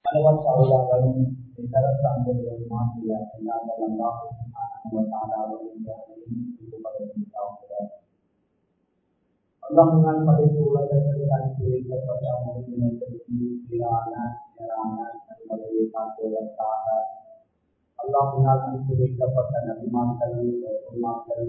அளவற்ற அருளாளரும் சிறப்பாக மாற்றிய எல்லா அல்லாஹால் படைத்து உலகத்தில் அனுப்பி வைக்கப்பட்ட மனிதர்களுக்கு சீரான நேரான நல்வழியை காட்டுவதற்காக அல்லாஹினால் அனுப்பி வைக்கப்பட்ட நபிமாக்கள் பெருமாக்கள்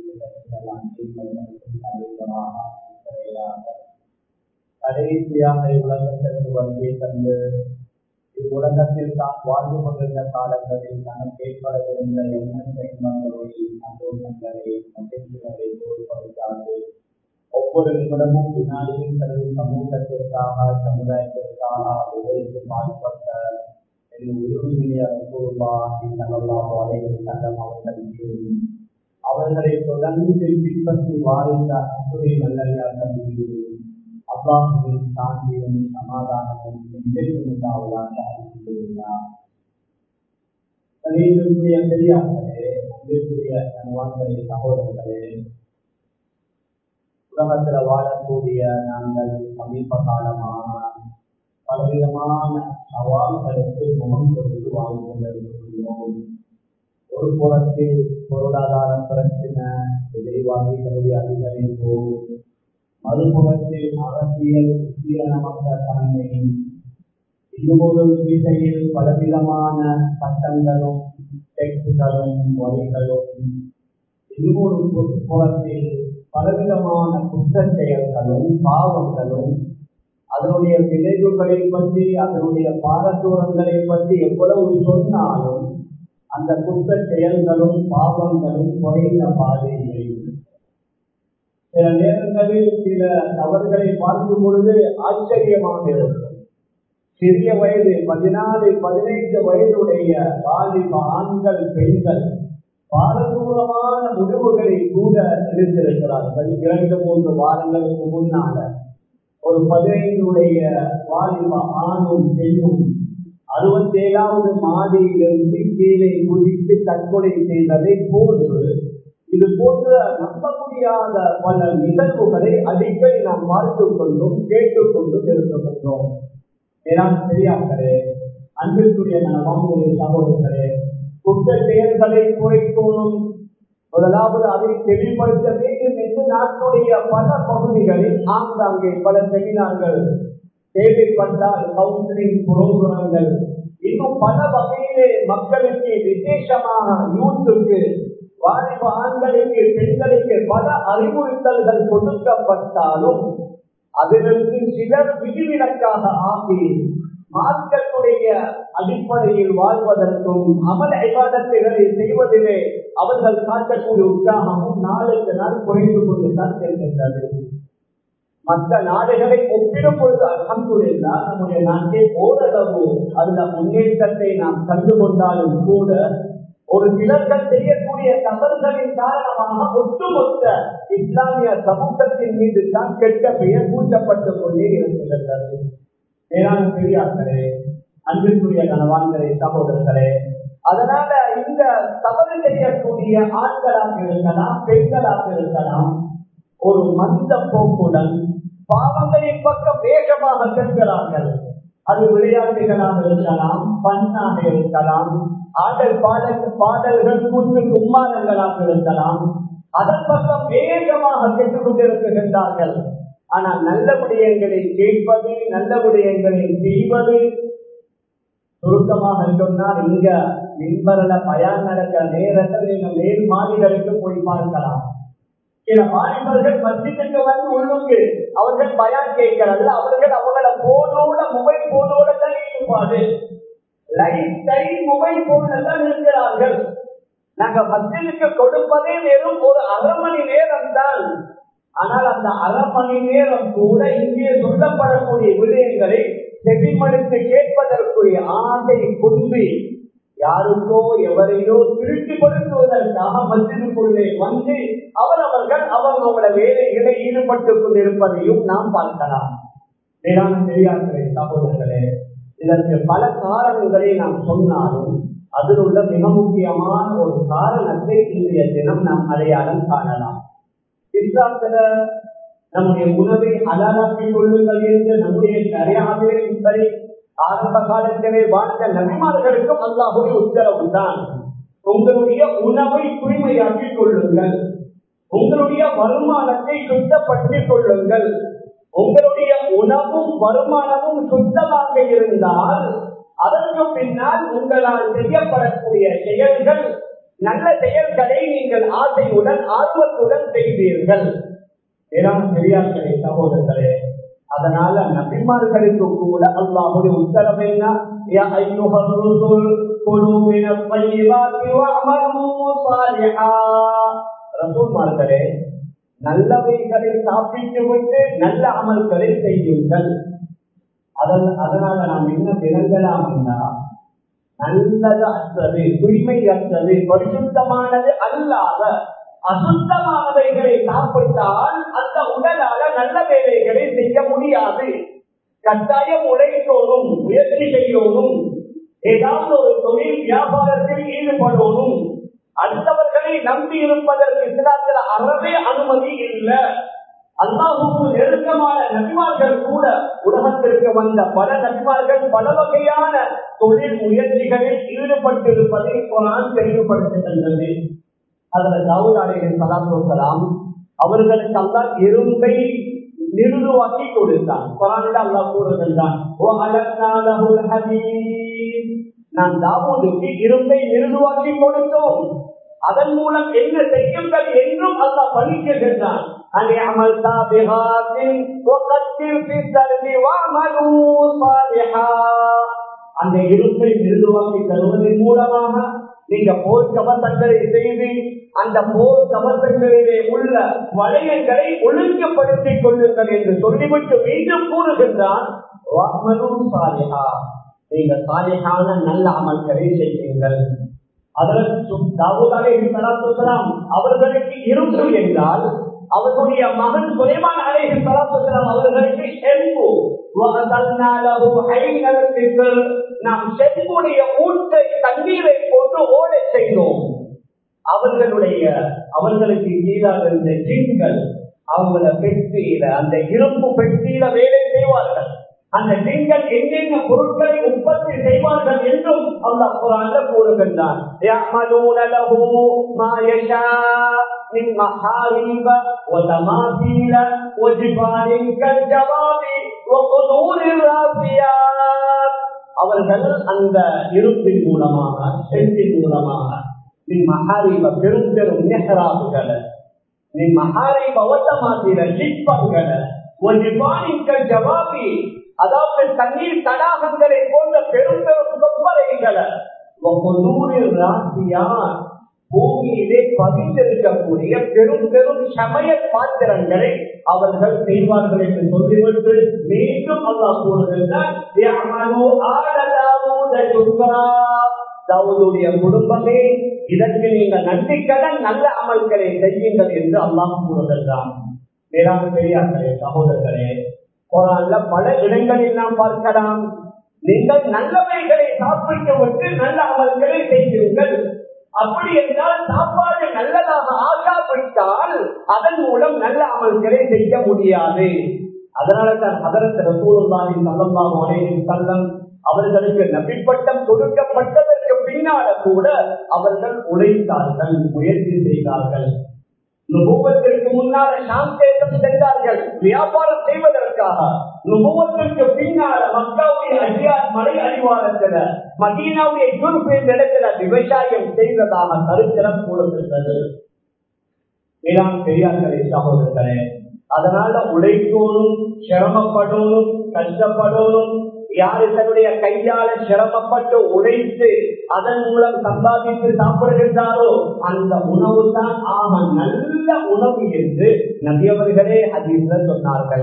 கடைசியாக உலகத்திற்கு வருகை தந்து இவ்வுலகத்தில் தான் வாழ்ந்து கொண்டிருந்த காலங்களில் தனக்கு ஏற்படவிருந்த எண்ணற்ற இன்பங்களை சந்தோஷங்களை மகிழ்ச்சிகளை பொருட்படுத்தாது ஒவ்வொரு நிமிடமும் வினாடியும் தனது சமூகத்திற்காக சமுதாயத்திற்காக உதவிக்கு பாடுபட்ட அவர்களை தொடர்ந்து பின்பற்றி வாழ்ந்த அத்துறை நல்லடியார்கள் மீது அல்லாஹுவின் சாந்தியும் சமாதானமும் என்றென்றும் உண்டாவதாக அறிவித்துள்ளார் கணிதக்கூடிய பெரியார்களே அன்பிற்குரிய கனவான்களே சகோதரர்களே உலகத்தில் வாழக்கூடிய நாங்கள் சமீப காலமாக பலவிதமான சவால்களுக்கு முகம் கொடுத்து வாழ்ந்து கொண்டிருக்கின்றோம் ஒரு புறத்தில் பொருளாதார பிரச்சனை விலைவாசிகளுடைய அதிகரிப்பு மறுபுறத்தில் அரசியல் உத்திரணமற்ற தன்மை இன்னொரு திசையில் பலவிதமான சட்டங்களும் டெக்ஸ்களும் வரிகளும் இன்னொரு புறத்தில் பலவிதமான குற்ற செயல்களும் பாவங்களும் அதனுடைய விளைவுகளை பற்றி அதனுடைய பாரதூரங்களை பற்றி எவ்வளவு சொன்னாலும் அந்த குற்ற செயல்களும் பாவங்களும் குறைந்த பாதையில் சில நேரங்களில் சில தவறுகளை பார்க்கும் பொழுது ஆச்சரியமாக இருக்கும் சிறிய வயது பதினாலு பதினைந்து வயதுடைய வாலிப ஆண்கள் பெண்கள் பாரதூரமான முடிவுகளை கூட எடுத்திருக்கிறார்கள் இரண்டு மூன்று வாரங்களுக்கு முன்னால ஒரு பதினைந்துடைய வாலிப ஆணும் பெண்ணும் அறுபத்தி ஏழாவது மாடியிலிருந்து கீழே குதித்து தற்கொலை செய்ததை போன்று இது போன்ற நம்ப முடியாத பல நிகழ்வுகளை அடிக்கடி நாம் பார்த்துக் கொண்டும் கேட்டுக்கொண்டும் இருக்கின்றோம் ஏனால் பெரியார்களே அன்பிற்குரிய நலவான்களே சகோதரர்களே குற்ற செயல்களை குறைக்கணும் முதலாவது அதை தெளிவுபடுத்த வேண்டும் என்று நாட்டுடைய பல பகுதிகளில் ஆங்காங்கே பல செமினார்கள் தேவைப்பட்டால் கவுன்சிலிங் புரோகிராம்கள் இன்னும் பல வகையிலே மக்களுக்கு விசேஷமாக யூத்துக்கு வாலிப ஆண்களுக்கு பெண்களுக்கு பல அறிவுறுத்தல்கள் கொடுக்கப்பட்டாலும் அதிலிருந்து சிலர் விதிவிலக்காக ஆகி மார்க்கத்துடைய அடிப்படையில் வாழ்வதற்கும் அமல் ஐவாதத்தைகளை செய்வதிலே அவர்கள் காட்டக்கூடிய உற்சாகமும் நாளுக்கு நாள் குறைந்து கொண்டுதான் செல்கின்றது மற்ற நாடுகளை ஒப்பிடும் பொழுது அலமதுல்லா நம்முடைய நாட்டை ஓரளவு அந்த முன்னேற்றத்தை நாம் கண்டுகொண்டாலும் கூட ஒரு சிலர்கள் செய்யக்கூடிய தவறுகளின் காரணமாக ஒட்டுமொத்த இஸ்லாமிய சமூகத்தின் மீது தான் கெட்ட பெயர் கூட்டப்பட்டுக் கொண்டே இருக்கின்றது மேலான பெரியார்களே அன்பிற்குரிய கனவான்களே சகோதரர்களே அதனால இந்த தவறு செய்யக்கூடிய ஆண்களாக இருக்கலாம் பெண்களாக இருக்கலாம் ஒரு மந்த போக்குடன் பாவங்களின் பக்கம் வேகமாக செல்கிறார்கள் அது விளையாட்டுகளாக இருக்கலாம் பண்ணாக இருக்கலாம் ஆடல் பாடல் பாடல்கள் கூட்டு கும்மாரங்களாக இருக்கலாம் அதன் பக்கம் வேகமாக சென்று கொண்டிருக்கின்றார்கள் ஆனால் நல்ல விடயங்களை கேட்பது நல்ல விடயங்களை செய்வது சுருக்கமாக சொன்னால் இங்க மின்பரல பயன் நடக்கிற நேரத்தில் நீங்க மேல் மாடிகளுக்கு போய் பார்க்கலாம் சில வாலிபர்கள் மத்தியத்துக்கு வந்து உள்ளுக்கு அவர்கள் பயான் கேட்கிறது அவர்கள் அவங்கள போனோட மொபைல் போனோட தான் ஈடுபாடு லைஃப் டைம் மொபைல் போன்ல தான் இருக்கிறார்கள் நாங்க மத்தியத்துக்கு கொடுப்பதே வெறும் ஒரு அரை மணி நேரம் தான் ஆனால் அந்த அரை மணி நேரம் கூட இங்கே சொல்லப்படக்கூடிய விடயங்களை செவிமடுத்து கேட்பதற்குரிய ஆசை குன்றி யாருக்கோ எவரையோ திருப்திப்படுத்துவதற்காக மத்திற்குள்ளே வந்து அவரவர்கள் அவர்களோட வேலைகளை ஈடுபட்டுக் கொண்டிருப்பதையும் நாம் பார்க்கலாம் வேளாண் பெரியார்களே சகோதரர்களே இதற்கு பல காரணங்களை நாம் சொன்னாலும் அதில் உள்ள மிக முக்கியமான ஒரு காரணத்தை இன்றைய தினம் நாம் அடையாளம் காணலாம் இஸ்லாத்துல நம்முடைய உணவை அலாலாக்கிக் கொள்ளுங்கள் என்று நம்முடைய சரியாகவே சரி ஆரம்ப காலத்திலே வாழ்ந்த நபிமார்களுக்கும் அல்லாஹுடைய உத்தரவு தான் உங்களுடைய உணவை தூய்மையாக்கிக் கொள்ளுங்கள் உங்களுடைய வருமானத்தை சுத்தப்படுத்திக் கொள்ளுங்கள் உங்களுடைய உணவும் வருமானமும் சுத்தமாக இருந்தால் அதற்கு பின்னால் உங்களால் செய்யப்படக்கூடிய செயல்கள் நல்ல செயல்களை நீங்கள் ஆசையுடன் ஆர்வத்துடன் செய்வீர்கள் ஏதாவது பெரியார்களே சகோதரர்களே அதனால நபிமார்களுக்கு கூட அல்லாஹுடைய உத்தரவு என்ன யா அய்யுஹர் ருசுல் குலு மினத் தையிபாத்தி வஅமலு ஸாலிஹா ரசூல்மார்களே நல்லவைகளை சாப்பிட்டு விட்டு நல்ல அமல்களை செய்யுங்கள் அதன் அதனால நாம் என்ன விளங்கலாம் என்றால் நல்லது அற்றது தூய்மை அற்றது பரிசுத்தமானது அல்லாத அசுத்தமானவைகளை சாப்பிட்டால் அந்த உடலால நல்ல வேலைகளை செய்ய முடியாது கட்டாயம் உழைத்தோனும் முயற்சி செய்யணும் ஏதாவது ஒரு தொழில் வியாபாரத்தில் ஈடுபடணும் அடுத்தவர்களை நம்பி இருப்பதற்கு இஸ்லாத்தில் அறவே அனுமதி இல்லை அல்லாஹுக்கு நெருக்கமான நபிமார்கள் கூட உலகத்திற்கு வந்த பல நபிமார்கள் பல வகையான தொழில் முயற்சிகளில் ஈடுபட்டிருப்பதை குரான் தெளிவுபடுத்துகின்றது அதில் தாவூத் அலைஹி ஸலாத்து வஸலாம் அவர்களுக்கு அல்லாஹ் எறும்பை நிருவாக்கி கொடுத்தான் குரானில் அல்லாஹ் கூறுகின்றான் ஓ அலக்னா லஹுல் ஹதீத் நான் தாவூதுக்கு இரும்பை நிருவாக்கி கொடுத்தோம் அதன் மூலம் என்ன செய்யுங்கள் என்றும் அல்லாஹ் பணிக்கின்றான் أن يعمل سابغات وقدر في السلم واعملوا صالحا அந்த இருப்பை நிறுவாக்கி தருவதன் மூலமாக நீங்க போர் கவசங்களை செய்து அந்த போர் கவசங்களிலே உள்ள வளையங்களை ஒழுங்குபடுத்திக் கொள்ளுங்கள் என்று சொல்லிவிட்டு மீண்டும் கூறுகின்றான் நீங்க சாலையான நல்ல அமல்களை செய்யுங்கள் அவர்களுக்கு இரும்பு என்றால் அவர்களுடைய மகன் சுலைமான் அலைஹி ஸலாத்து அவர்களுக்கு செம்பு நாம் செம்புடைய ஊட்டை தண்ணீரை போட்டு ஓட செய்தோம் அவர்களுடைய அவர்களுக்கு கீழாக இருந்த ஜின்கள் அவங்கள பெட்டியில அந்த இரும்பு பெட்டியில வேலை செய்வார்கள் அந்த நீங்கள் எங்கெங்க பொருட்களை உற்பத்தி செய்வார்கள் என்றும் அல்லாஹ் குரான்ல கூறுகின்றான் يعملون له ما يشاء من محاريب وتماثيل وجفان كالجواب وقدور الراسيات அவர்கள் அந்த இருப்பின் மூலமாக செல்வின் மூலமாக நின் மகாரிப பெரும் பெரும் நெஹராபுகளை நின் மகாரிப ஒட்டமாத்திர சிற்பங்களை ஒரு பாணிக்கள் ஜவாபி அதாவது தண்ணீர் தடாகங்களை போன்ற பெரும் பெரும் கொப்பரைகளை பூமியிலே பதிந்திருக்கக்கூடிய பெரும் பெரும் சமய பாத்திரங்களை அவர்கள் செய்வார்கள் என்று சொல்லிவிட்டு மீண்டும் அல்லா கூறுகின்றாருடைய குடும்பமே இதற்கு நீங்கள் நன்றிக்கடன் நல்ல அமல்களை செய்யுங்கள் என்று அல்லாஹ் கூறுகின்றான் வேளாண் பெரியார்களே சகோதரர்களே குரான்ல பல இடங்களில் நாம் பார்க்கலாம் நீங்கள் நல்லவைகளை சாப்பிட்டு விட்டு நல்ல அமல்களை செய்யுங்கள் அப்படி என்றால் சாப்பாடு நல்லதாக ஆகாவிட்டால் அதன் மூலம் நல்ல அமல்களை செய்ய முடியாது அதனால தான் அதற்கு ரசூலுல்லாஹி ஸல்லல்லாஹு அலைஹி வஸல்லம் அவர்களுக்கு நபிப்பட்டம் கொடுக்கப்பட்டதற்கு பின்னால கூட அவர்கள் உழைத்தார்கள் முயற்சி செய்தார்கள் நுபுவத்திற்கு முன்னால சாந்தேசம் சென்றார்கள் வியாபாரம் செய்வதற்காக நுபுவத்திற்கு பின்னால மக்காவுடைய அடியார் மலை அடிவாரத்துல மதீனாவுடைய யூரோப்பியன் இடத்துல விவசாயம் செய்வதாக கருத்திரம் கூறுகின்றது மேலாம் பெரியார்களே சகோதரர்களே அதனால உழைக்கணும் சிரமப்படணும் கஷ்டப்படணும் யாரு தன்னுடைய கையால சிரமப்பட்டு உழைத்து அதன் மூலம் சம்பாதித்து சாப்பிடுகின்றாரோ அந்த உணவு தான் ஆக நல்ல உணவு என்று நபியவர்களே அதில் சொன்னார்கள்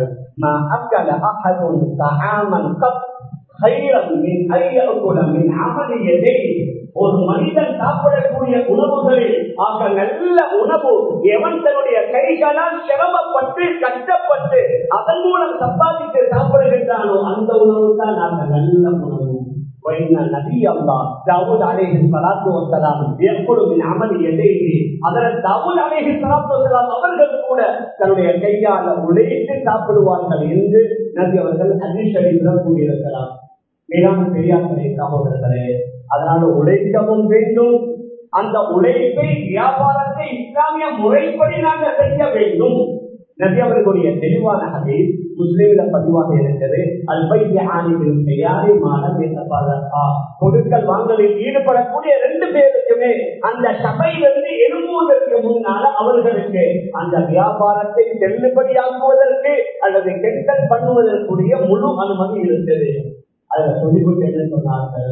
ஒரு மனிதன் சாப்பிடக்கூடிய உணவுகளில் ஆக நல்ல உணவு எவன் தன்னுடைய கைகளால் சிரமப்பட்டு கஷ்டப்பட்டு அதன் மூலம் சம்பாதித்து சாப்பிடுகின்றானோ அந்த உணவு தான் நாங்க நல்ல உணவு நபி அல்லா தாவூத் அலேஹி சலாத்து வசலாம் எப்பொழுது அமளி எதையே அதனால் தாவூத் அலேஹி சலாத்து வசலாம் அவர்கள் கூட தன்னுடைய கையால உழைத்து சாப்பிடுவார்கள் என்று நபி அவர்கள் அதிர்ஷடிப்புடன் கூறியிருக்கிறார் மேலான பெரியார்களே சகோதரர்களே அதனால உழைக்கவும் வேண்டும் அந்த உழைப்பை வியாபாரத்தை இஸ்லாமிய முறைப்படி நாங்கள் செய்ய வேண்டும் நபி அவர்களுடைய தெளிவான கதை முஸ்லீம்ல பதிவாக இருக்கிறது அல்பைய ஆணிகளும் தயாரி மானம் கொடுக்கல் வாங்கலில் ஈடுபடக்கூடிய ரெண்டு பேருக்குமே அந்த சபையிலிருந்து எழும்புவதற்கு முன்னால அவர்களுக்கு அந்த வியாபாரத்தை செல்லுபடியாக்குவதற்கு அல்லது கெட்டல் பண்ணுவதற்குரிய முழு அனுமதி இருந்தது அதுல சொல்லிக்கொண்டு என்ன சொன்னார்கள்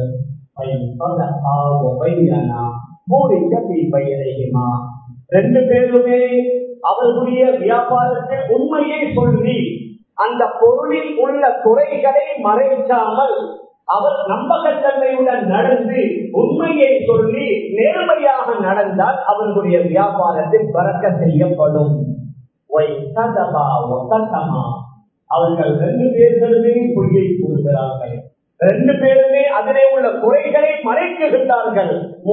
ரெண்டு பேருமே அவர்களுடைய வியாபாரத்தில் உண்மையை சொல்லி அந்த பொருளில் உள்ள குறைகளை மறைக்காமல் அவர் நம்பகத்தன்மையுடன் நடந்து உண்மையை சொல்லி நேர்மையாக நடந்தால் அவர்களுடைய வியாபாரத்தில் பறக்க செய்யப்படும் அவர்கள் ரெண்டு பேர்களுமே பொய்யை கூறுகிறார்கள் ரெண்டு பேருமே அதிலே உள்ள குறைகளை மறைக்குகின்றார்கள்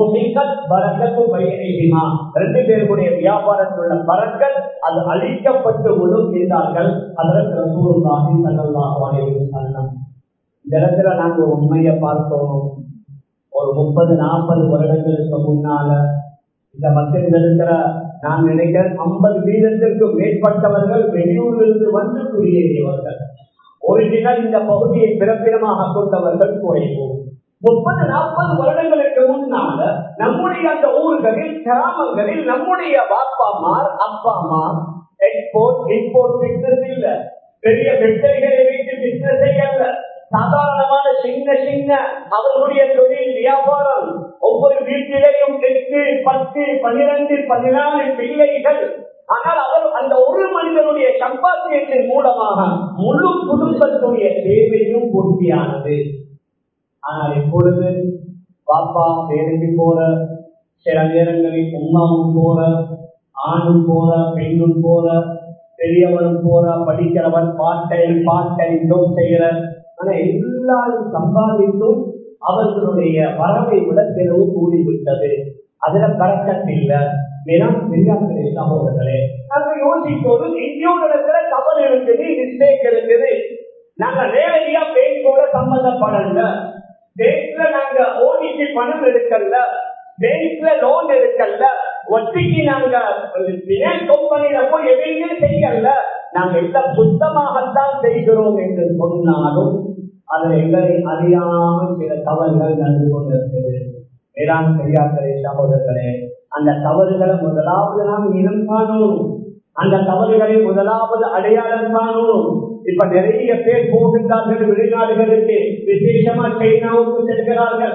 ரெண்டு பேருடைய வியாபாரத்தில் உள்ள பறக்கல் அது அழிக்கப்பட்டு விடும் என்றார்கள் அதற்கு ரசூலுல்லாஹி ஸல்லல்லாஹு அலைஹி வஸல்லம் இந்த இடத்துல நாங்க உண்மையை பார்த்தோம் ஒரு முப்பது நாற்பது வருடங்களுக்கு முன்னால இந்த மக்கள் இருக்கிற நான் நினைக்கிறேன் ஐம்பது வீதத்திற்கு மேற்பட்டவர்கள் வெளியூரிலிருந்து வந்து குடியேறியவர்கள் ஒரிஜினல் இந்த பகுதியை பிறப்பிடமாக கொண்டவர்கள் குறைவு முப்பது நாற்பது வருடங்களுக்கு முன்னால நம்முடைய அந்த ஊர்களில் கிராமங்களில் நம்முடைய பாப்பாமார் அப்பாமார் எக்ஸ்போர்ட் இம்போர்ட் பிசினஸ் இல்ல பெரிய வெட்டரிகளை வைத்து பிசினஸ் செய்யல சாதாரணமான சின்ன சின்ன அவர்களுடைய தொழில் வியாபாரம் ஒவ்வொரு வீட்டிலேயும் எட்டு பத்து பனிரெண்டு பதினாலு பிள்ளைகள் ஆனால் அவர் அந்த ஒரு மனிதனுடைய சம்பாத்தியத்தின் மூலமாக முழு குடும்பத்துடைய தேவையும் பூர்த்தியானது ஆனால் இப்பொழுது பாப்பா வேலைக்கு போற சில நேரங்களில் உமாவும் போற ஆணும் போற பெண்ணும் போற பெரியவரும் போற படிக்கிறவன் பாட்டையில் பாட்டையில் ஜோப் செய்கிற ஆனா எல்லாரும் சம்பாதித்தும் அவர்களுடைய வரவை விட செலவு கூடிவிட்டது அதுல கரெக்டத்தில் வேணாம் பெரியார்களே சகோதரர்களே நாங்க யோசிப்போது எங்கேயோ நடக்கிற தவறு இருக்குது மிஸ்டேக் இருக்குது நாங்க நேரடியா பேங்கோட சம்பந்தப்படல பேங்க்ல நாங்க ஓடிசி பணம் எடுக்கல பேங்க்ல லோன் எடுக்கல ஒத்திக்கு நாங்க கம்பெனியில போய் எதுவுமே செய்யல நாங்க எல்லாம் சுத்தமாகத்தான் செய்கிறோம் என்று சொன்னாலும் அது எங்களை அறியாமல் சில தவறுகள் நடந்து கொண்டிருக்கிறது வேளாண் பெரியார்களே சகோதரர்களே அந்த தவறுகளை முதலாவது நாம் இனம் காணணும் அந்த தவறுகளை முதலாவது அடையாளம் காணணும் இப்ப நிறைய பேர் போகின்றார்கள் வெளிநாடுகளுக்கு விசேஷமா சைனாவுக்கு செல்கிறார்கள்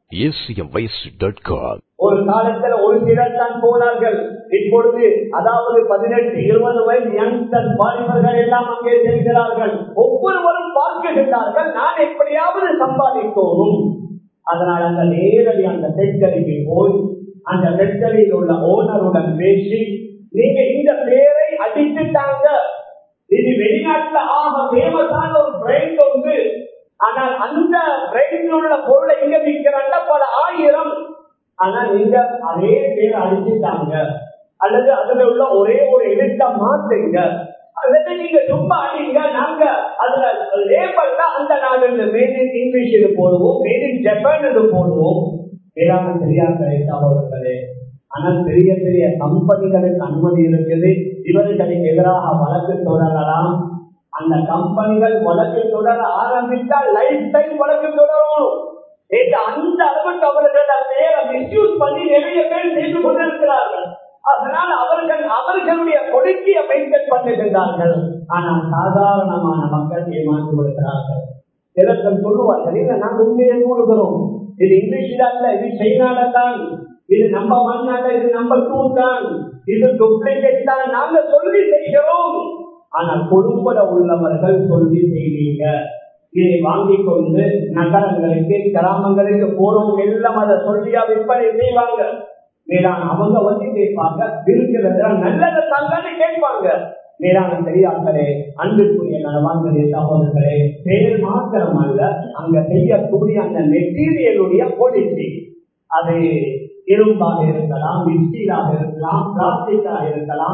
ஒரு காலத்துல ஒரு சிலர் தான் போனார்கள் இப்பொழுது அதாவது பதினெட்டு இருபது வயது யங்ஸ்டர் வாலிபர்கள் எல்லாம் அங்கே செல்கிறார்கள் ஒவ்வொருவரும் பார்க்கின்றார்கள் நான் எப்படியாவது சம்பாதிக்கணும் அதனால் அந்த நேரடி அந்த பெண்களுக்கு போய் அந்த பெண்களில் உள்ள ஓனருடன் பேசி நீங்க இந்த பேரை அடித்துட்டாங்க இது வெளிநாட்டுல ஆக ஃபேமஸான ஒரு பிரைண்ட் உண்டு ஆனால் அந்த பிரைண்டில் உள்ள பொருளை இங்க விற்கிறாங்க பல ஆயிரம் ஆனா நீங்க அதே பேரை அடிச்சுட்டாங்க அல்லது அதுல உள்ள ஒரே ஒரு எழுத்த மாத்துங்க அல்லது நீங்க சும்மா அடிங்க நாங்க அதுல லேபர் தான் அந்த நாடு மேட் இன் இங்கிலீஷ் இது போடுவோம் மேட் இன் ஜப்பான் இது போடுவோம் வேளாண் பெரியார்களே சகோதரர்களே ஆனால் பெரிய பெரிய கம்பெனிகளுக்கு அனுமதி இருக்குது இவர்களுக்கு எதிராக வழக்கு தொடரலாம் அந்த கம்பெனிகள் வழக்கு தொடர ஆரம்பித்தால் லைஃப் டைம் வழக்கு தொடரும் அந்த அளவுக்கு அவர்களோட பேரை மிஸ்யூஸ் பண்ணி நிறைய பேர் செய்து கொண்டிருக்கிறார்கள் அதனால் அவர்கள் அவர்களுடைய கொடுக்கிய மெயின்டைன் பண்ணுகின்றார்கள் ஆனால் சாதாரணமான மக்கள் ஏமாந்து விடுகிறார்கள் சிலர்கள் சொல்லுவார்கள் இல்ல நாங்கள் உண்மையை கூறுகிறோம் இது இங்கிலீஷ்ல அல்ல இது சைனால தான் இது நம்ம மண்ணால இது நம்ம டூ தான் இது டூப்ளிகேட் தான் நாங்க சொல்லி செய்கிறோம் ஆனால் குடும்பட உள்ளவர்கள் சொல்லி செய்வீங்க இதை வாங்கி கொண்டு நகரங்களுக்கு கிராமங்களுக்கு போறவங்க எல்லாம் அதை சொல்லியா விற்பனை செய்வாங்க மேலான அவங்க வந்து கேட்பாங்க இருக்கிறத நல்லதை தாங்கன்னு கேட்பாங்க மேலான பெரியார்களே அன்புக்குரிய நலவான்களே சகோதரர்களே பேர் மாத்திரம் அல்ல அங்க செய்யக்கூடிய அந்த மெட்டீரியலுடைய குவாலிட்டி அது இரும்பாக இருக்கலாம் மிஸ்டீலாக இருக்கலாம் பிளாஸ்டிக்காக இருக்கலாம்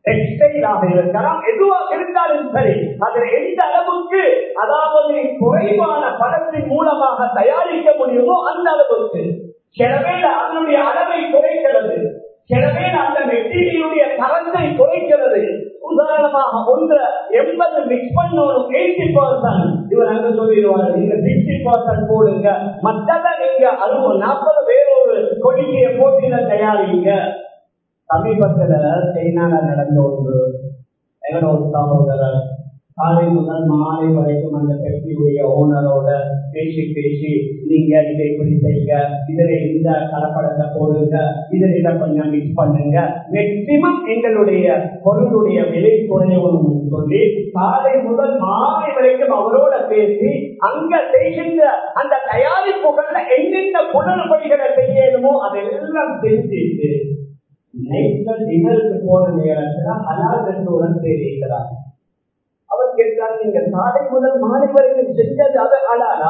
டெக்ஸ்டைலாக இருக்கலாம் எதுவாக இருந்தாலும் சரி அதில் எந்த அளவுக்கு அதாவது குறைவான பணத்தின் மூலமாக தயாரிக்க முடியுமோ அந்த அளவுக்கு எனவே அதனுடைய அளவை குறைக்கிறது எனவே அந்த மெட்டீரியலுடைய தரத்தை குறைக்கிறது உதாரணமாக ஒன்று எண்பது மிக்ஸ் பண்ணணும் எயிட்டி பர்சன்ட் இவர் அங்க சொல்லிடுவாரு நீங்க சிக்ஸ்டி பர்சன்ட் போடுங்க மற்றதை நீங்க அறுபது நாற்பது வேறொரு கொடிக்கையை போட்டியில தயாரிங்க சமீபத்துல சைனால நடந்த ஒன்று எங்களோட ஒரு சகோதரர் காலை முதல் மாலை வரைக்கும் அந்த ஃபேக்டரியுடைய ஓனரோட பேசி பேசி நீங்க இதை இப்படி செய்யுங்க இதுல இந்த கலப்படத்தை போடுங்க இதுல இதை கொஞ்சம் மிக்ஸ் பண்ணுங்க மேக்சிமம் எங்களுடைய பொருளுடைய விலை குறையணும் சொல்லி காலை முதல் மாலை வரைக்கும் அவரோட பேசி அங்க செய்கின்ற அந்த தயாரிப்புகள்ல என்னென்ன குளறுபடிகளை செய்யணுமோ அதெல்லாம் செஞ்சுட்டு நைட்ல டின்னருக்கு போற நேரத்துல ஹலால் ரெண்டுடன் செய்திருக்கிறார் அவர் கேட்கிறார் நீங்க காலை முதல் மாலை வரைக்கும் செஞ்சது அது ஹலாலா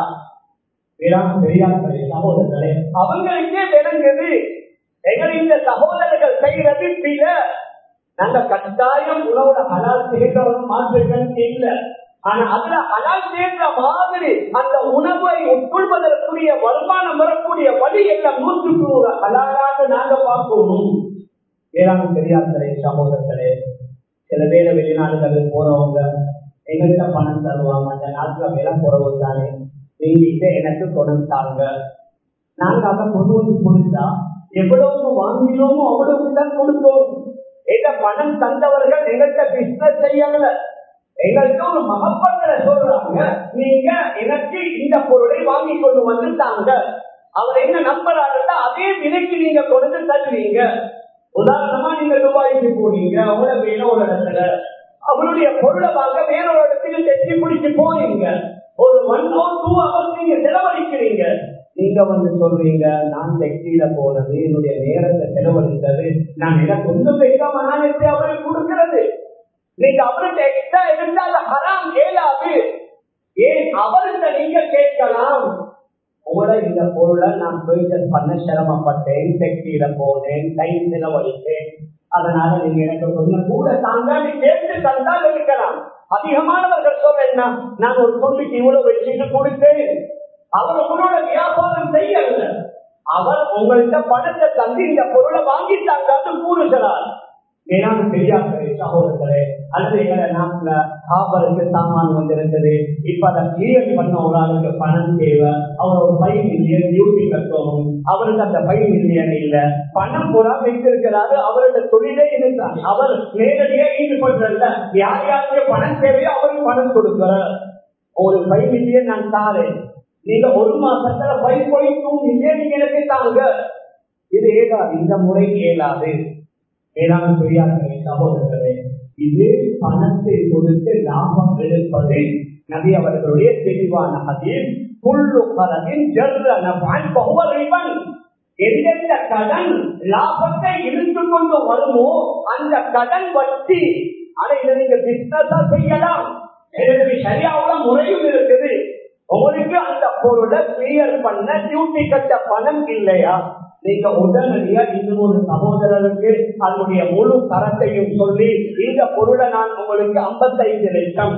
வேளாண் பெரியார்களே சகோதரர்களே அவங்களுக்கே விளங்குது எங்கள் இந்த சகோதரர்கள் செய்யறது பில நாங்க கட்டாயம் உணவுல ஹலால் செய்கிறவங்க மாற்றுகள் இல்லை ஆனா அதுல ஹலால் சேர்ந்த மாதிரி அந்த உணவை உட்கொள்வதற்குரிய வருமானம் வரக்கூடிய வழி எல்லாம் நூற்றுக்கு நூறு ஹலாலாக நாங்க பார்க்கணும் வேளாண் பெரியார்களே சகோதரர்களே சில பேர் வெளிநாடுகளில் போறவங்க எங்கள்கிட்ட பணம் தருவாங்க அந்த நாட்டுல விலை குறவு தானே நீங்க எனக்கு கொடுத்தாங்க நாங்க அதை கொண்டு வந்து கொடுத்தா எவ்வளவு வாங்கினோமோ அவ்வளவு தான் கொடுத்தோம் எங்க பணம் தந்தவர்கள் எங்கள்கிட்ட பிசினஸ் செய்யல எங்கள்கிட்ட ஒரு மகப்பங்களை சொல்றாங்க நீங்க எனக்கு இந்த பொருளை வாங்கி கொண்டு வந்து தாங்க அவர் என்ன நம்புறாருன்னா அதே விலைக்கு நீங்க கொண்டு தருவீங்க உதாரணமா நீங்க துபாய்க்கு போனீங்க அவங்கள வேற ஒரு இடத்துல அவருடைய பொருளை வாங்க வேற ஒரு இடத்துக்கு தெற்றி பிடிச்சு போனீங்க ஒரு ஒன் ஹவர் டூ ஹவர்ஸ் நீங்க செலவழிக்கிறீங்க நீங்க வந்து சொல்றீங்க நான் டெக்ஸியில போனது என்னுடைய நேரத்தை செலவழித்தது நான் எனக்கு ஒன்றும் வைக்காம நான் எப்படி அவருக்கு கொடுக்கிறது நீங்க அவர்கிட்ட எக்ஸ்ட்ரா எடுத்தால் ஹராம் ஏலாது ஏன் அவர்கிட்ட நீங்க கேட்கலாம் உங்களோட இந்த பொருளை நான் பர்ச்சேஸ் பண்ண சிரமப்பட்டேன் டெக்ஸியில போனேன் டைம் செலவழித்தேன் அதனால நீங்க எனக்கு கொஞ்சம் கூட தாங்க நீ கேட்டு தந்தால் இருக்கலாம் அதிகமானவர்கள் சொல்ல என்ன நான் ஒரு பொண்ணுக்கு இவ்வளவு வச்சுட்டு கொடுத்தேன் அவர் உங்களோட வியாபாரம் செய்யல அவர் உங்கள்கிட்ட பணத்தை தந்து இந்த பொருளை வாங்கிட்டாங்க அது கூறுகிறார் மேலான பெரியார்களே சகோதரர்களே அல்லது எங்களை நாட்டுல காப்பருக்கு சாமான் வந்திருக்குது இப்ப அதை கிளியர் பண்ண ஒரு ஆளுக்கு பணம் தேவை அவர் ஒரு ஃபைவ் மில்லியன் டியூட்டி கட்டணும் அவருக்கு அந்த ஃபைவ் மில்லியன் இல்ல பணம் பூரா வைத்திருக்கிறாரு அவரோட தொழிலே இருக்கிறார் அவர் நேரடியா ஈடுபடுறல யார் யாருக்கு பணம் தேவையோ அவருக்கு பணம் கொடுக்கிறார் ஒரு ஃபைவ் மில்லியன் நான் தாரேன் நீங்க ஒரு மாசத்துல ஃபைவ் பாயிண்ட் டூ மில்லியன் நீங்க எனக்கு தாங்க இது ஏதாது இந்த முறை இயலாது வேளாண் பெரியார்களே சகோதரர்களே இது பணத்தை கொடுத்து லாபம் எடுப்பது நபி அவர்களுடைய தெளிவான அதில் புல்லு கரனின் ஜர்ரன் எந்தெந்த கடன் லாபத்தை இழுத்து கொண்டு வருமோ அந்த கடன் வட்டி அதை இதை நீங்க பிசினஸா செய்யலாம் எனவே சரியாவுல முறையும் இருக்குது உங்களுக்கு அந்த பொருளை கிளியர் பண்ண டியூட்டி கட்ட பணம் இல்லையா நீங்க உடனடியா இன்னொரு சகோதரருக்கு அதனுடைய முழு தரத்தையும் சொல்லி இந்த பொருளை நான் உங்களுக்கு ஐம்பத்தைந்து லட்சம்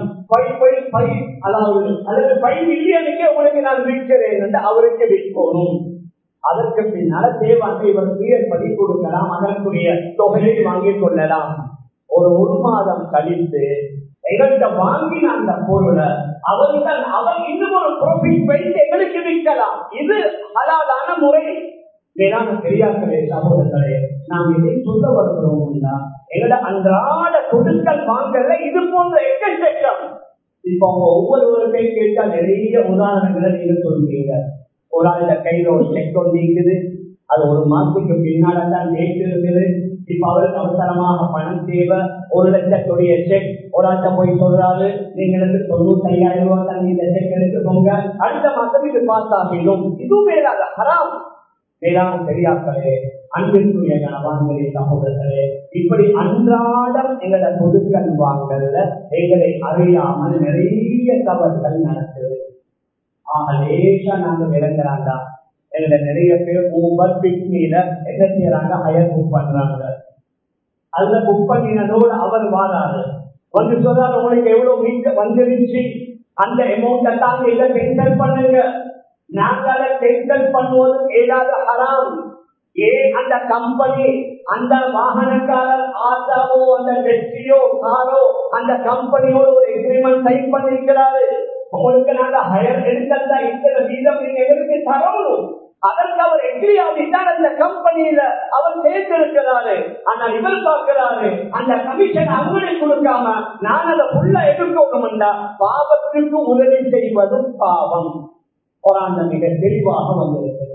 அதாவது அல்லது ஃபைவ் மில்லியனுக்கே உங்களுக்கு நான் விற்கிறேன் என்று அவருக்கு விற்கணும் அதற்கு பின்னால தேவாங்க இவர் கிளியர் பண்ணி கொடுக்கலாம் அதற்குரிய தொகையை வாங்கிக் கொள்ளலாம் ஒரு ஒரு மாதம் கழித்து எங்கள்கிட்ட வாங்கின அந்த பொருளை அவருக்கு அவர் இன்னும் ஒரு ப்ராஃபிட் வைத்து எங்களுக்கு விற்கலாம் இது ஹலாலான முறை வேளாண் பெரியார்களே சகோதரர்களே நாம் இதை சொல்ல வருகிறோம்னா எங்களோட அன்றாட கொடுக்கல் வாங்கல இது போன்ற எக்கச்சக்கம் இப்ப அவங்க ஒவ்வொருவருக்கையும் கேட்டா நிறைய உதாரணங்களை நீங்க சொல்றீங்க ஒரு ஆளுட கையில ஒரு செக் ஒன்று இருக்குது அது ஒரு மாசத்துக்கு பின்னால தான் டேட் இருக்குது இப்ப அவருக்கு அவசரமாக பணம் தேவை ஒரு லட்சத்துடைய செக் ஒரு ஆட்ட போய் சொல்றாரு நீங்களுக்கு தொண்ணூத்தி ஐயாயிரம் ரூபாய் தான் இந்த செக் எடுத்துக்கோங்க அடுத்த மாசம் இது பாஸ் ஆகிடும் இதுவும் மேலாக ஹராம் மேலான பெரியார்களே அன்பிற்குரிய கணவான்களே சகோதரர்களே இப்படி அன்றாடம் எங்களோட பொதுக்கள் வாங்கல்ல எங்களை அறியாமல் நிறைய தவறுகள் நடக்குது ஆக லேசா நாங்க விளங்குறாங்க எங்களை நிறைய பேர் ஊபர் பிக்னில என்ன செய்யறாங்க ஹயர் புக் பண்றாங்க அதுல புக் பண்ணினதோடு அவர் வாராரு வந்து சொல்றாரு உங்களுக்கு எவ்வளவு மீட்ட வந்துருச்சு அந்த அமௌண்ட்டை தாங்க இதை டென்ஷன் பண்ணுங்க நாங்க அதை டென்ஷன் பண்ணுவது ஏதாவது ஹராம் ஏன் அந்த கம்பெனி அந்த வாகனக்காரர் ஆட்டாவோ அந்த டெக்ஸியோ காரோ அந்த கம்பெனியோட ஒரு எக்ரிமெண்ட் சைன் பண்ணிருக்கிறாரு உங்களுக்கு நாங்க ஹயர் எடுத்தா இத்தனை வீதம் நீங்க எங்களுக்கு தரணும் அதற்கு அவர் எக்ரி ஆகிட்டார் அந்த கம்பெனியில அவர் சேர்த்திருக்கிறாரு ஆனா இவர் பார்க்கிறாரு அந்த கமிஷன் அவங்களுக்கு கொடுக்காம நான் அதை ஃபுல்லா எடுக்கணும்டா பாவத்திற்கு உதவி செய்வது பாவம் குரான் மிக தெளிவாக வந்திருக்கிறது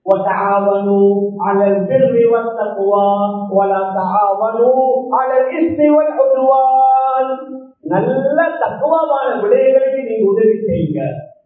وتعاونوا على البر والتقوى ولا تعاونوا على الاثم والعدوان நல்ல தத்துவமான விடயங்களுக்கு நீங்க உதவி செய்யுங்க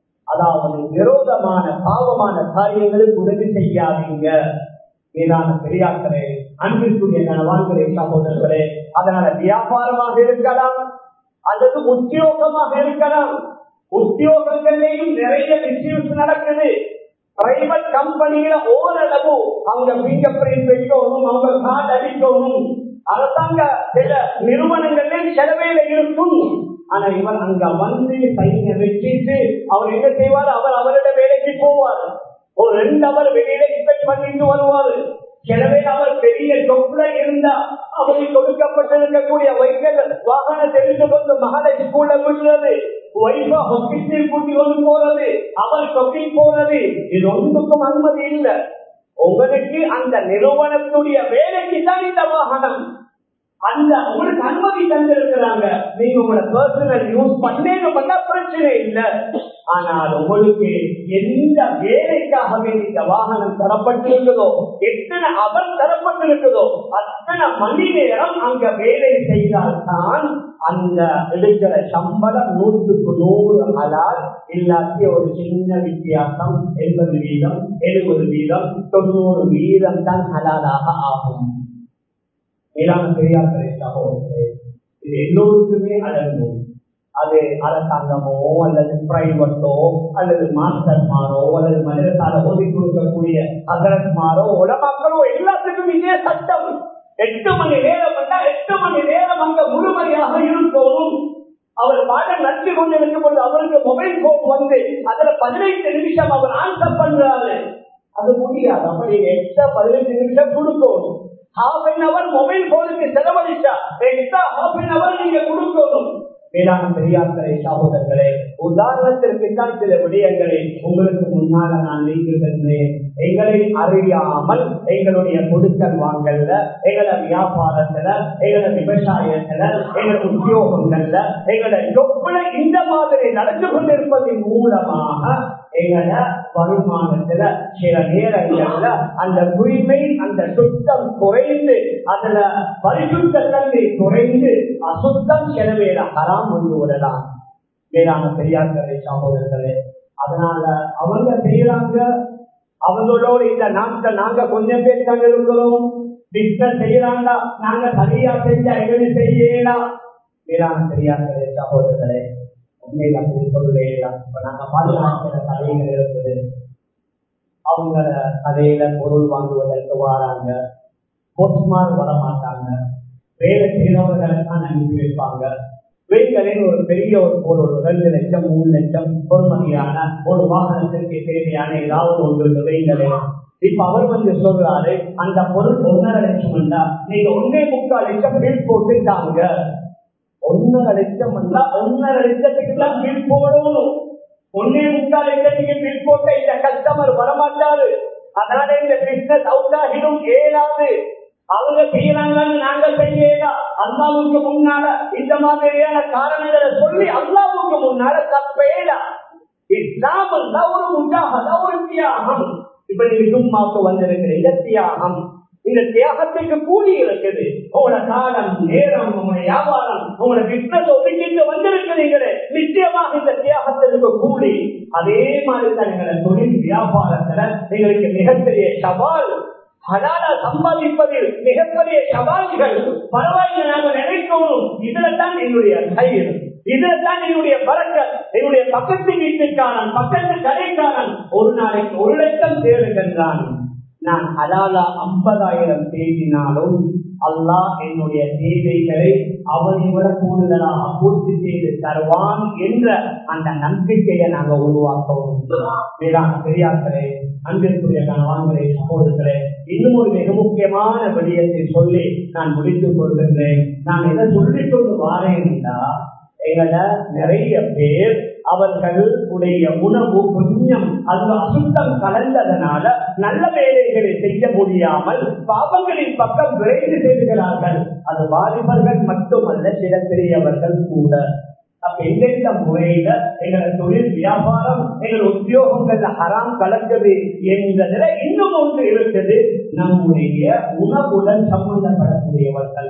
அதாவது விரோதமான பாவமான காரியங்களுக்கு உதவி செய்யாதீங்க மீதான பெரியாக்களே அன்பிற்குரிய கணவான்களே சகோதரர்களே அதனால வியாபாரமாக இருக்கலாம் அல்லது உத்தியோகமாக இருக்கலாம் உத்தியோகங்களையும் நிறைய மிஸ்யூஸ் நடக்குது பிரைவேட் கம்பெனியில ஓரளவு அவங்க பிங்கர் பிரிண்ட் வைக்கணும் அவங்க கார்டு அடிக்கணும் அரசாங்க சில நிறுவனங்களில் செலவேல இருக்கும் ஆனா இவர் அங்க வந்து சைனை வச்சுட்டு அவர் என்ன செய்வார் அவர் அவரோட வேலைக்கு போவார் ஒரு ரெண்டு அவர் வெளியில எக்ஸ்பெக்ட் பண்ணிட்டு வருவார் எனவே அவர் பெரிய தொப்புல இருந்தா அவருக்கு கொடுக்கப்பட்டிருக்கக்கூடிய வைக்கல் வாகனத்தை எடுத்து கொண்டு மகளை ஸ்கூல்ல விடுறது வைஃபா ஹாஸ்பிட்டல் கூட்டி கொண்டு போறது அவர் ஷாப்பிங் போறது இது ஒன்றுக்கும் அனுமதி இல்லை உங்களுக்கு அந்த நிறுவனத்துடைய வேலைக்கு தான் இந்த வாகனம் அந்த உங்களுக்கு அனுமதி தந்திருக்கிறாங்க நீங்க உங்களோட பர்சனல் யூஸ் பண்ணேன்னு பண்ணா பிரச்சனை இல்லை ஆனால் உங்களுக்கு எந்த வேலைக்காக இந்த வாகனம் தரப்பட்டிருக்குதோ எத்தனை அவர் தரப்பட்டிருக்குதோ அத்தனை மணி நேரம் அங்க வேலை செய்தால்தான் அந்த எடுக்கிற சம்பளம் நூற்றுக்கு நூறு அலால் இல்லாட்டி ஒரு சின்ன வித்தியாசம் எண்பது வீதம் எழுபது வீதம் தொண்ணூறு வீதம் தான் ஹலாலாக ஆகும் மேலான பெரியார்களே சகோதரர்களே இது எல்லோருக்குமே அடங்கும் அது அரசாங்கமோ அல்லது பிரைவேட்டோ அல்லது மாஸ்டர்மாரோ அல்லது மனிதத்தால ஓதி கொடுக்கக்கூடிய அகரத்மாரோ உலமாக்களோ எல்லாத்துக்கும் இதே சட்டம் எட்டு மணி நேரம் வந்தா எட்டு மணி நேரம் அங்க முழுமையாக இருக்கணும் அவர் பாடம் நடத்தி கொண்டிருக்கும் போது அவருக்கு மொபைல் போன் வந்து அதுல பதினைந்து நிமிஷம் அவர் ஆன்சர் பண்றாரு அது முடியாது அப்படி எக்ஸ்ட்ரா பதினைந்து நிமிஷம் கொடுக்கணும் ஹாஃப் அன் அவர் மொபைல் போனுக்கு செலவழிச்சா எக்ஸ்ட்ரா ஹாஃப் அன் அவர் நீங்க கொடுக்கணும் மேலான பெரியார்களே சகோதரர்களே உதாரணத்திற்கு தான் சில விடயங்களை உங்களுக்கு முன்னால நான் நீக்குகின்றேன் எங்களை அறியாமல் எங்களுடைய கொடுக்கல் வாங்கல்ல எங்கள வியாபாரத்துல எங்கள விவசாயத்துல எங்கள உத்தியோகங்கள்ல எங்கள எவ்வளவு இந்த மாதிரி நடந்து கொண்டிருப்பதன் மூலமாக எங்கள வருமானத்துல சில நேரங்கள்ல அந்த உரிமை அந்த சுத்தம் குறைந்து அதுல பரிசுத்த தன்மை குறைந்து அசுத்தம் செலவேற ஹராம் கொண்டு விடலாம் மேலான பெரியார்களே சகோதரர்களே அதனால அவங்க செய்யறாங்க அவங்களோட இந்த நாட்கள் நாங்க கொஞ்சம் பேர் தாங்க இருக்கிறோம் பிசினஸ் செய்யறாங்க நாங்க சரியா செஞ்சா எங்களுக்கு செய்யலாம் மேலான பெரியார்களே சகோதரர்களே உண்மையில் அப்படி சொல்லவே இப்ப நாங்க பாதுகாக்கிற கதைகள் இருக்குது அவங்கள கதையில பொருள் வாங்குவதற்கு வராங்க போஸ்ட்மார்க் வர மாட்டாங்க வேலை செய்யறவர்களுக்கான அனுப்பி வைப்பாங்க வீடுகளில் ஒரு பெரிய ஒரு பொருள் ரெண்டு லட்சம் மூணு லட்சம் பொறுமதியான ஒரு வாகனத்திற்கு தேவையான ஏதாவது ஒன்று வீடுகளே இப்ப அவர் வந்து சொல்றாரு அந்த பொருள் ஒன்னரை லட்சம் நீங்க ஒன்றே முக்கால் லட்சம் பில் போட்டுட்டாங்க ஒன்னரை லட்சம் வந்தா ஒன்னரை லட்சத்துக்கு தான் பில் போடணும் ஒன்னே முக்கால் லட்சத்துக்கு பில் போட்ட இந்த கஸ்டமர் வரமாட்டாரு அதனால இந்த பிசினஸ் அவுட் ஆகிடும் ஏழாது அவங்க செய்யறாங்கன்னு நாங்க செய்யலாம் அல்லாவுக்கு முன்னால இந்த மாதிரியான காரணங்களை சொல்லி அல்லாவுக்கு முன்னால தப்பேலாம் இஸ்லாம் தான் ஒரு முஜாகதா ஒரு தியாகம் இப்ப நீங்க சும்மாக்கு வந்திருக்கிறீங்க தியாகம் இந்த தியாகத்துக்கு கூலி இருக்குது உங்களோட காலம் நேரம் உங்களோட வியாபாரம் உங்களோட பிசினஸ் ஒதுக்கிட்டு வந்திருக்கிறீங்களே நிச்சயமாக இந்த தியாகத்திற்கு கூலி அதே மாதிரி தான் எங்களை தொழில் வியாபாரத்துல எங்களுக்கு மிகப்பெரிய சவால் ஹலாலா சம்பாதிப்பதில் மிகப்பெரிய சவால்கள் பரவாயில்லை நாம நினைக்கணும் இதுல தான் என்னுடைய கயிறு இதுல தான் என்னுடைய பறக்க என்னுடைய பக்கத்து வீட்டுக்காரன் பக்கத்து கடைக்காரன் ஒரு நாளைக்கு ஒரு லட்சம் தேடுகின்றான் நான் ஹலாலா ஐம்பதாயிரம் தேடினாலும் அல்லாஹ் என்னுடைய தேவைகளை அவனை விட கூடுதலாக பூர்த்தி செய்து தருவான் என்ற அந்த நம்பிக்கையை நாங்க உருவாக்கவும் வேளாண் பெரியார்களே அன்பிற்குரிய கணவான்களே சகோதரர்களே இன்னும் ஒரு மிக முக்கியமான விடயத்தை சொல்லி நான் முடித்துக் கொள்கின்றேன் நான் எதை சொல்லிக் கொண்டு வாரேன் என்றால் எங்கட நிறைய பேர் அவர்களுடைய உணவு கொஞ்சம் அது அசுத்தம் கலந்ததனால நல்ல வேலைகளை செய்ய முடியாமல் பாவங்களின் பக்கம் விரைந்து செல்கிறார்கள் அது வாலிபர்கள் மட்டுமல்ல சில பெரியவர்கள் கூட அப்ப எந்தெந்த முறையில எங்களை தொழில் வியாபாரம் எங்கள் உத்தியோகங்கள்ல ஹராம் கலக்குது என்பதுல இன்னும் ஒன்று இருக்குது நம்முடைய உணவுடன் சம்பந்தப்படக்கூடியவர்கள்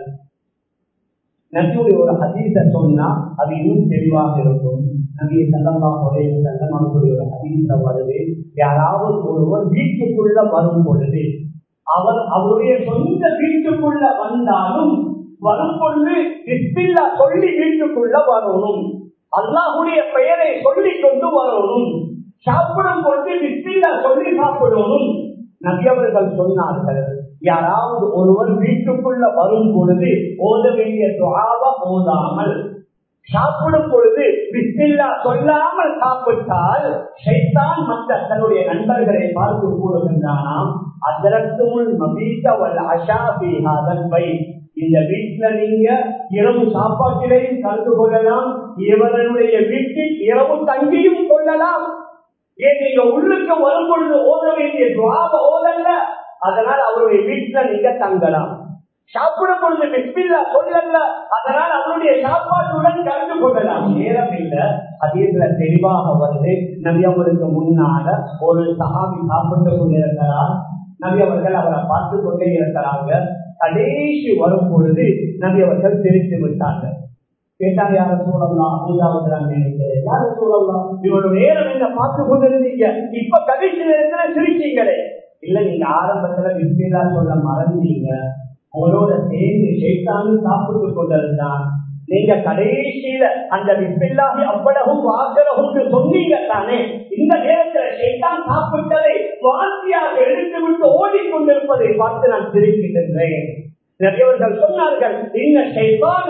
நபியுடைய ஒரு ஹதீஸ சொன்னா அது இன்னும் தெளிவாக இருக்கும் நபியை சல்லமா ஒரே செல்லம் அவர்களுடைய ஒரு ஹதீஸ வருது யாராவது ஒருவர் வீட்டுக்குள்ள வரும் பொழுது அவர் அவருடைய சொந்த வீட்டுக்குள்ள வந்தாலும் வரும் பொழுது பிஸ்மில்லா சொல்லி வீட்டுக்குள்ள வரணும் அல்லாஹுடைய பெயரை சொல்லி கொண்டு வரணும் சாப்பிடும் பொழுது பிஸ்மில்லா சொல்லி சாப்பிடணும் நபியவர்கள் சொன்னார்கள் யாராவது ஒருவர் வீட்டுக்குள்ள வரும் பொழுது ஓத வேண்டிய துவாவ ஓதாமல் சாப்பிடும் பொழுது பிஸ்மில்லா சொல்லாமல் சாப்பிட்டால் ஷைத்தான் மற்ற தன்னுடைய நண்பர்களை பார்த்து கூறுகின்றானாம் அதற்குமுள் மபீத்த வல் அஷாபி அதன்பை இந்த வீட்டுல நீங்க இரவு சாப்பாட்டிலையும் கலந்து கொள்ளலாம் இவர்களுடைய வீட்டில் இரவு தங்கியும் கொள்ளலாம் ஏன் நீங்க உள்ளுக்கு வரும் பொழுது ஓத வேண்டிய துவாப ஓதல்ல அதனால் அவருடைய வீட்டுல நீங்க தங்கலாம் சாப்பிடும் பொழுது பிஸ்மில்லா சொல்லல அதனால் அவருடைய சாப்பாட்டுடன் கலந்து கொள்ளலாம் நேரம் இல்ல அதேல தெளிவாக வந்து நபி அவருக்கு முன்னால ஒரு சகாமி சாப்பிட்டு கொண்டிருக்கிறார் நபி அவர்கள் அவரை பார்த்து கொண்டே இருக்கிறாங்க கடைசி வரும் பொழுது நபி அவர்கள் பிரித்து விட்டாங்க கேட்டாங்க யார சூழலாம் மூன்றாவது நினைக்கிறேன் யார சூழலாம் இவரோட நேரம் என்ன பார்த்து கொண்டிருந்தீங்க இப்ப கடைசி நேரத்துல சிரிச்சீங்களே இல்ல நீங்க ஆரம்பத்துல விஸ்மில்லா சொல்ல மறந்தீங்க உங்களோட சேர்ந்து சைத்தானும் சாப்பிட்டு கொண்டிருந்தான் நீங்க கடைசியில அந்த விஸ்மில்லாஹி அவ்வளவு வாசலகு சொன்னீங்க தானே இந்த நேரத்துல சைத்தான் சாப்பிட்டதை வாசியாக எடுத்து விட்டு ஓடிக்கொண்டிருப்பதை பார்த்து நான் சிரிக்கின்றேன் நிறையவர்கள் சொன்னார்கள் இந்த சைத்தான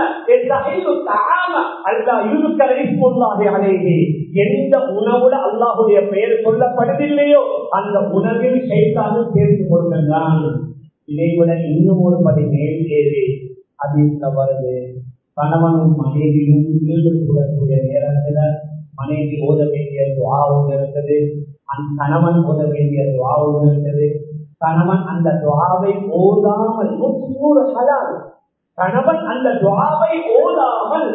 எந்த உணவுல அல்லாஹுடைய பெயர் சொல்லப்படுதில்லையோ அந்த உணவில் சைத்தானும் சேர்த்து கொள்கின்றான் இதைவிட இன்னும் ஒரு படி மேல் ஏறி அதில் வருது கணவனும் மனைவியும் ஈடுபடக்கூடிய நேரத்துல மனைவி ஓத வேண்டிய துவாவும் இருக்குது அந்த கணவன் ஓத வேண்டிய துவாவும் இருக்குது கணவன் அந்த துவாவை ஓதாமல் நூறு ஹலால் கணவன் அந்த துவாவை ஓதாமல்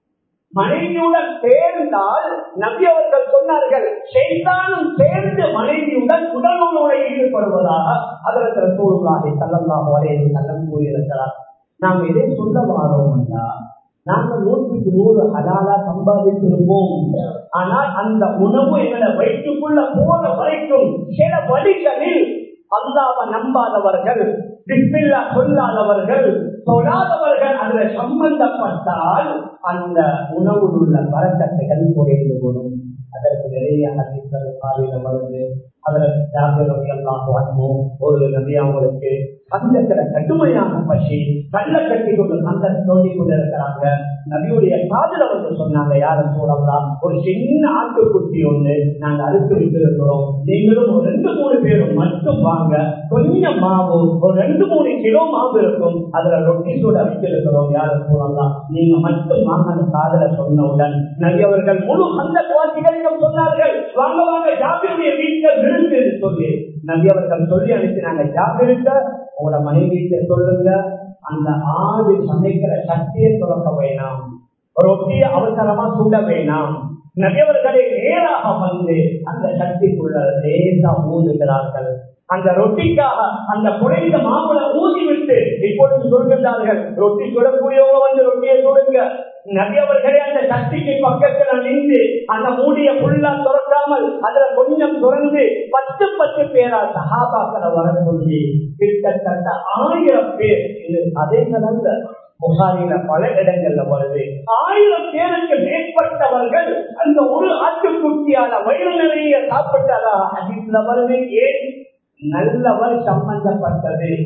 மனைவியுடன் சேர்ந்தால் நபி அவர்கள் சொன்னார்கள் செய்தானும் சேர்ந்து மனைவியுடன் உடலுறவோட ஈடுபடுவதாக அதற்கு சூழ்நாகை தள்ளலாம் வரையை கள்ளம் கூறியிருக்கிறார் நாம் எதை சொல்ல வாரோம் நாங்கள் நூற்றுக்கு நூறு ஹலாலா சம்பாதித்திருப்போம் ஆனால் அந்த உணவு எங்களை வயிற்றுக்குள்ள போற வரைக்கும் சில வழிகளில் அல்லாவ நம்பாதவர்கள் பிஸ்மில்லா சொல்லாதவர்கள் தொழாதவர்கள் அதுல சம்பந்தப்பட்டால் அந்த உணவில் உள்ள வரக்கத்தைகள் குறைந்து கொள்ளும் அதற்கு நிறைய ஹதீஸ்கள் காலையில வருது அதற்கு ஜாபிரம் எல்லாம் வரணும் ஒரு நபி அவங்களுக்கு சந்தத்துல கடுமையான பசி கள்ள கட்டி கொண்டு சந்த தோண்டி கொண்டு இருக்கிறாங்க நபியுடைய காதல வந்து சொன்னாங்க யாரும் சூழலாம் ஒரு சின்ன ஆட்டுக்குட்டி ஒண்ணு நாங்க அறுத்து வைத்திருக்கிறோம் நீங்களும் ஒரு ரெண்டு மூணு பேரும் மட்டும் வாங்க கொஞ்சம் மாவு ஒரு ரெண்டு மூணு கிலோ மாவு இருக்கும் அதுல ரொட்டி சூட வைத்திருக்கிறோம் யாரும் சூழலாம் நீங்க மட்டும் வாங்க அந்த காதல சொன்னவுடன் நபி அவர்கள் முழு அந்த குவாசிகளையும் சொன்னார்கள் வாங்க வாங்க ஜாபியுடைய வீட்டில் விருந்து சொல்லி நபி அவர்கள் சொல்லி அனுப்பினாங்க ஜாபிருக்க உங்களோட மனைவிட்ட சொல்லுங்க அந்த ஆடு சமைக்கிற சக்தியை துறக்க வேணாம் ரொட்டிய அவசரமா சுட வேணாம் நபியவர்களை நேராக வந்து அந்த சக்திக்குள்ள லேசா ஊதுகிறார்கள் அந்த ரொட்டிக்காக அந்த குறைந்த மாவுளை ஊதிவிட்டு இப்பொழுது சொல்கின்றார்கள் ரொட்டி சுடக்கூடியவங்க வந்து ரொட்டியை சுடுங்க நபியவர்களே அந்த சக்திக்கு பக்கத்துல நின்று அந்த மூடிய புல்லா துறக்காமல் அதுல கொஞ்சம் துறந்து பத்து பத்து பேரா சகாபாக்களை வர சொல்லி கிட்டத்தட்ட ஆயிரம் பேர் இது அதே கடந்த புகாரில பல இடங்கள்ல வருது ஆயிரம் பேருக்கு மேற்பட்டவர்கள் அந்த ஒரு ஆட்டுக்குட்டியால வயிறு நிறைய சாப்பிட்டதா அதில் வருது ஏன் நல்லவர் சம்பந்தப்பட்டது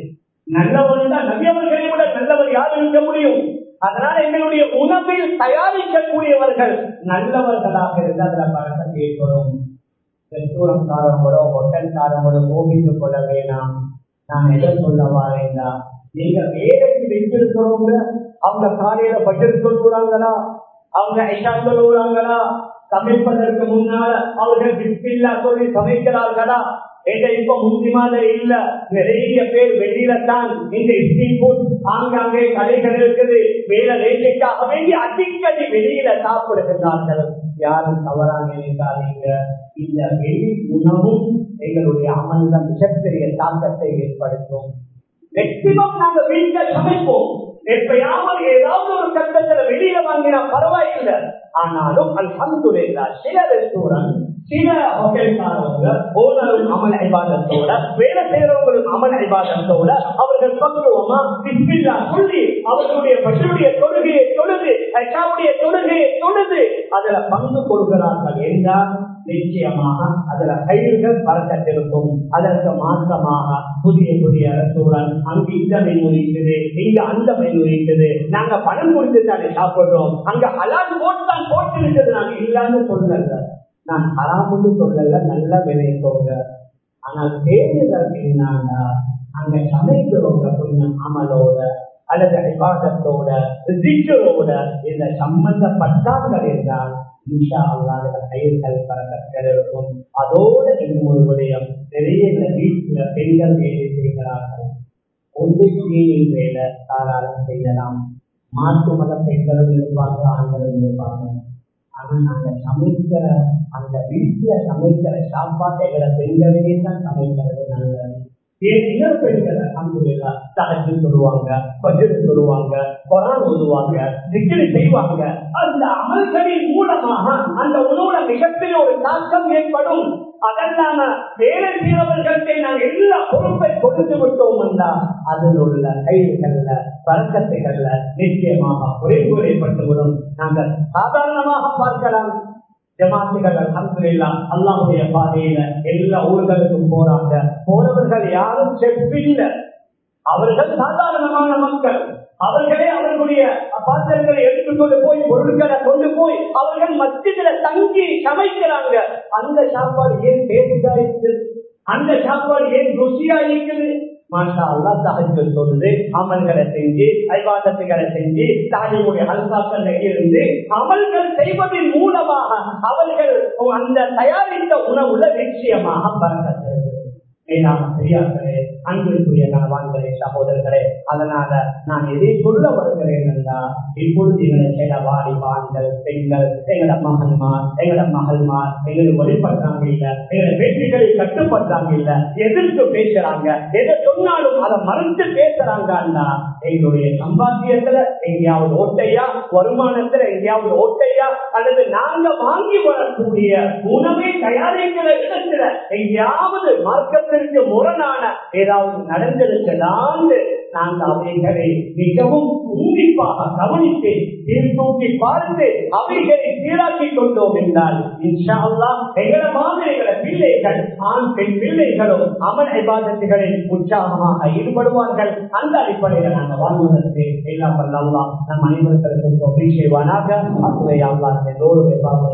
நல்லவன் தான் நபியவர்களை விட நல்லவர் யார் இருக்க முடியும் அதனால எங்களுடைய உணவில் தயாரிக்கக்கூடியவர்கள் நல்லவர்களாக இருந்து அதுல பழக்கம் ஏற்படும் ரெஸ்டூரண்ட்காரங்களோ ஹோட்டல்காரங்களோ கோபித்துக் கொள்ள வேணாம் நான் எதை சொல்ல வாரேன்னா நீங்க வேலைக்கு வைத்திருக்கிறவங்க அவங்க காலையில பட்ஜெட் சொல்லுறாங்களா அவங்க ஐஷா சொல்லுறாங்களா சமைப்பதற்கு முன்னால அவர்கள் பிஸ்மில்லா சொல்லி சமைக்கிறார்களா எங்க இப்ப முக்கியமாக இல்ல நிறைய பேர் வெளியில தான் இந்த ஸ்ட்ரீட் ஃபுட் ஆங்காங்கே கடைகள் இருக்குது வேலை ரேட்டுக்காக வேண்டி அடிக்கடி வெளியில சாப்பிடுகின்றார்கள் யாரும் தவறா நினைக்காதீங்க இந்த வெளி உணவும் எங்களுடைய அமல்ல மிகப்பெரிய தாக்கத்தை ஏற்படுத்தும் மேக்சிமம் நாங்க வீட்டுல சமைப்போம் எப்பயாவது ஏதாவது ஒரு கட்டத்துல வெளியில வாங்கினா பரவாயில்லை ஆனாலும் அல்ஹம்துலில்லா சில ரெஸ்டூரண்ட் சில ஹோட்டல்காரவங்க ஓனரும் அமல் ஐபாதத்தோட வேலை செய்யறவங்களும் அமல் ஐபாதத்தோட அவர்கள் பக்குவமா பிஸ்மில்லா சொல்லி அவர்களுடைய பசுடைய தொழுகையை தொழுது ஐஷாவுடைய தொழுகையை தொழுது அதுல பங்கு கொள்கிறார்கள் என்றால் நிச்சயமாக அதுல கைகள் பறக்கத்திருக்கும் அதற்கு மாற்றமாக புதிய புதிய அரசுடன் அங்கு இந்த மெனு இருக்குது இங்க அந்த மெனு இருக்குது நாங்க பணம் கொடுத்து தானே சாப்பிடுறோம் அங்க அலால் போட்டு தான் போட்டு இருக்குது நாங்க இல்லன்னு சொல்லல நான் ஹராமுன்னு சொல்லல நல்ல விளைவிக்கோங்க ஆனால் தேடுதல் என்னன்னா அங்க சமைக்கிறவங்க கொஞ்சம் அமலோட அல்லது விவாதத்தோட திக்கரோட இந்த சம்பந்தப்பட்டார்கள் என்றால் இன்ஷா அல்லாத கயிர்கள் பறக்கத்தில் இருக்கும் அதோட இன்னொரு விடயம் நிறைய வீட்டுல பெண்கள் வேலை செய்கிறார்கள் ஒன்று கிளீனிங் வேலை தாராளம் செய்யலாம் மாற்று மத பெண்களும் இருப்பாங்க ஆண்களும் இருப்பாங்க ஆனா நாங்க சமைக்கிற அந்த வீட்டுல சமைக்கிற சாப்பாட்டை எங்களை பெண்களே தான் சமைக்கிறது நல்லது ஏன் இன்னொரு பெண்கள் அன்புல தகச்சு சொல்லுவாங்க பஜ்ரு சொல்லுவாங்க கொரான் ஓதுவாங்க திக்கிரி செய்வாங்க அந்த அமல்களின் மூலமாக அந்த உணவுல மிகப்பெரிய ஒரு தாக்கம் ஏற்படும் அதெல்லாம வேலை செய்யறவர்களுக்கு நாங்கள் எல்லா பொறுப்பை கொடுத்து விட்டோம் என்றால் அதில் உள்ள கைதுகள்ல பறக்கத்தைகள்ல நிச்சயமாக குறைவு ஏற்பட்டுவிடும் நாங்கள் சாதாரணமாக பார்க்கலாம் ஜமாத்துகள் அல்ஹம்துலில்லா அல்லாஹ்வுடைய பாதையில எல்லா ஊர்களுக்கும் போறாங்க போனவர்கள் யாரும் செப்பில்ல அவர்கள் சாதாரணமான மக்கள் அவர்களே அவர்களுடைய பாத்திரங்களை எடுத்துக்கொண்டு போய் பொருட்களை கொண்டு போய் அவர்கள் மத்தியில தங்கி சமைக்கிறாங்க அந்த சாப்பாடு ஏன் டேஸ்டா இருக்குது அந்த சாப்பாடு ஏன் ருசியா இருக்குது மாஷா அல்லா தகஜ சொல்லுது அமல்களை செஞ்சு ஐவாதத்துகளை செஞ்சு தாலிமுடைய அல்சாக்கள் இருந்து அமல்கள் செய்வதன் மூலமாக அவர்கள் அந்த தயாரித்த உணவுல நிச்சயமாக பறக்கிறது மேலான பெரியார்களே அன்பிற்குரிய கணவான்களே சகோதரர்களே அதனால நான் எதை சொல்ல வருகிறேன் என்றால் இப்பொழுது எங்களை சில வாலிபான்கள் பெண்கள் எங்களோட மகன்மார் எங்களோட மகள்மார் எங்களை வழிபடுறாங்க இல்ல எங்களை பேச்சுகளை கட்டுப்படுறாங்க இல்ல எதிர்த்து பேசுறாங்க எதை சொன்னாலும் அதை மறுத்து பேசுறாங்கன்னா எங்களுடைய சம்பாத்தியத்துல எங்கேயாவது ஓட்டையா வருமானத்துல எங்கேயாவது ஓட்டையா அல்லது நாங்க வாங்கி வரக்கூடிய உணவை தயாரிக்கிற இடத்துல எங்கேயாவது மார்க்கத்திற்கு முரணான ஏதாவது நடந்திருக்கலான்னு நாங்கள் அவைகளை மிகவும் உன்னிப்பாக கவனித்து சீர்தூக்கி பார்த்து அவைகளை சீராக்கி கொண்டோம் என்றால் இன்ஷா அல்லா எங்கள மாதிரிகள பிள்ளைகள் ஆண் பெண் பிள்ளைகளும் அமல் விவாதத்துகளில் உற்சாகமாக ஈடுபடுவார்கள் அந்த அடிப்படையில் நாங்கள் வாழ்வதற்கு எல்லாம் வல்லா நம் அனைவர்களுக்கும் தொகை செய்வானாக அத்துறை அல்லா எல்லோருடைய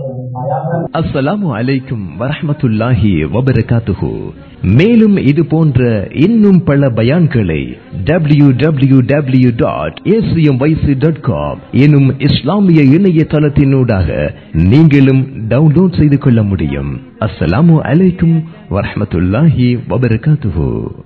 அஸ்ஸலாமு அலைக்கும் வரஹமத்துல்லாஹி வபரகாத்துஹு மேலும் இது போன்ற இன்னும் பல பயான்களை W W W dot dot com எனும் இஸ்லாமிய இணையதளத்தினூடாக நீங்களும் டவுன்லோட் செய்து கொள்ள முடியும் அஸ்ஸலாமு அலைக்கும் வரஹமத்துல்லாஹி வபரகாத்துஹு